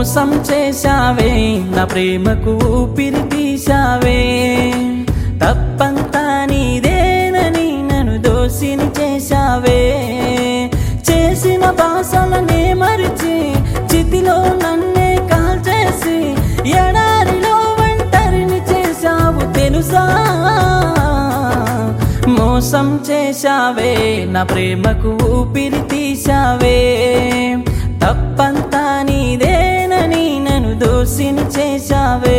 మోసం చేశావే నా ప్రేమకు ఊపిరి తీశావే తప్పంతా నీదేనని నన్ను దోషిని చేశావే చేసిన బాసలనే మరిచి చితిలో నన్నే కాల్చేసి ఎడారిలో ఒంటరిని చేశావు తెలుసా మోసం చేశావే నా ప్రేమకు ఊపిరి తీశావే తప్పంతా నీదేనని నన్ను దోషిని చేశావే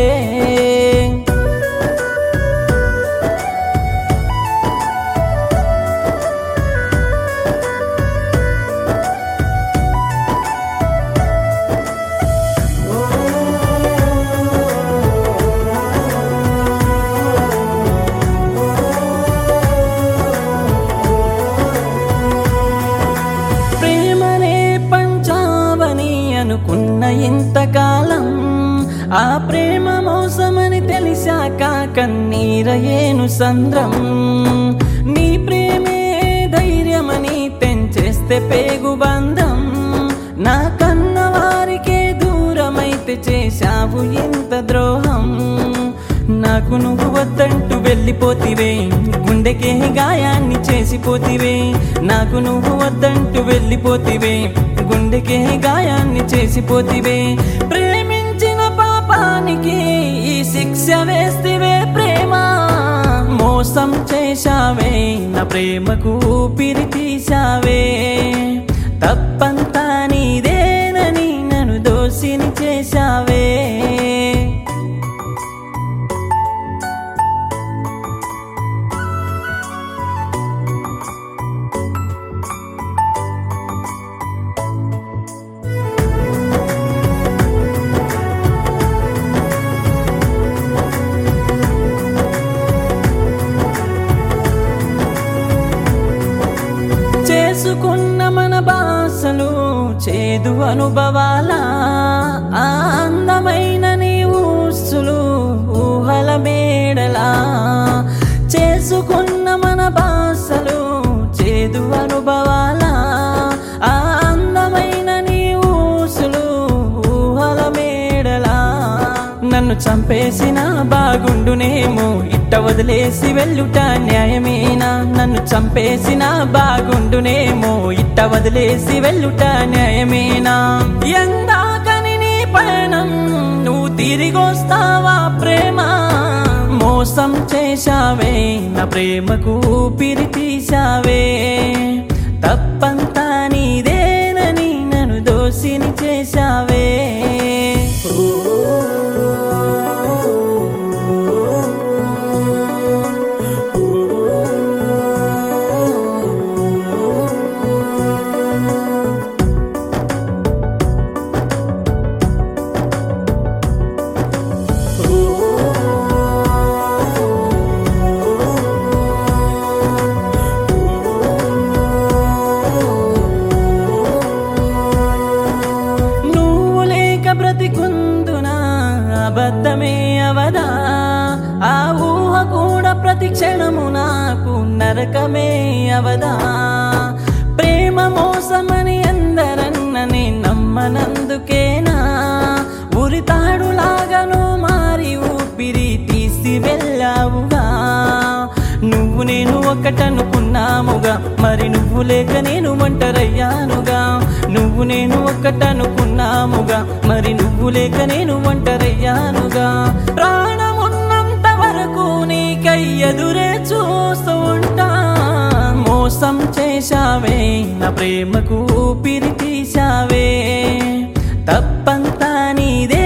ప్రేమనే పంచావని అనుకున్న ఇంతకాలం ఆ ప్రేమ మోసమని తెలిసాక కన్నీరయేను సంద్రం నీ ప్రేమే ధైర్యమని తెంచేస్తే పేగు బంధం నా కన్న వారికే దూరమైతే చేశావు ఇంత ద్రోహం నాకు నువ్వు వద్దంటూ వెళ్ళిపోతివే గుండెకే గాయాన్ని చేసిపోతివే నాకు నువ్వు వద్దంటూ వెళ్ళిపోతివే గుండెకే గాయాన్ని చేసిపోతివే ప్రేమించిన పాపానికి ఈ శిక్ష వేస్తివే ప్రేమ మోసం చేశావే నా ప్రేమకు ఊపిరి తీశావే తప్పంతా నీదేనని నన్ను దోషిని చేశావే చేసుకున్న మన బాసలు చేదు అనుభవాల ఆ అందమైన నీ ఊసులు ఊహల మేడలా చేసుకున్న మన బాసలు చేదు అనుభవాల ఆ అందమైన నీ ఊసులు ఊహల మేడలా నన్ను చంపేసిన బాగుండునేమో ఇట్ట వదిలేసి వెళ్ళుట న్యాయమేనా నన్ను చంపేసిన బాగుండునేమో ఇట్ట వదిలేసి వెళ్ళుట న్యాయమేనా ఎందాకని నీ పయనం నువ్వు తిరిగొస్తావా ప్రేమ మోసం చేశావే నా ప్రేమకు ఊపిరి తీశావే తప్పంతా నీదేనని నన్ను దోషిని చేశావే నువ్వు లేక బ్రతికుందున అబద్ధమే అవదా ఆ ఊహ కూడా ప్రతి క్షణము నాకు నరకమే అవదా ప్రేమ మోసమని అందరన్నని నమ్మనందుకేనా ఉరితాడులాగను మారి ఊపిరి తీసి వెళ్ళావుగా నువ్వు నేను ఒకటనుకున్నాముగా మరి నువ్వు లేక నేను ఒంటరయ్యానుగా నువ్వు నేను ఒకటనుకున్నాముగా మరి నువ్వు లేక నేను ఒంటరయ్యానుగా ప్రాణమున్నంత వరకు నీకై ఎదురే చూస్తూ ఉంటా మోసం చేశావే నా ప్రేమకు ఊపిరి తీశావే తప్పంతా నీదే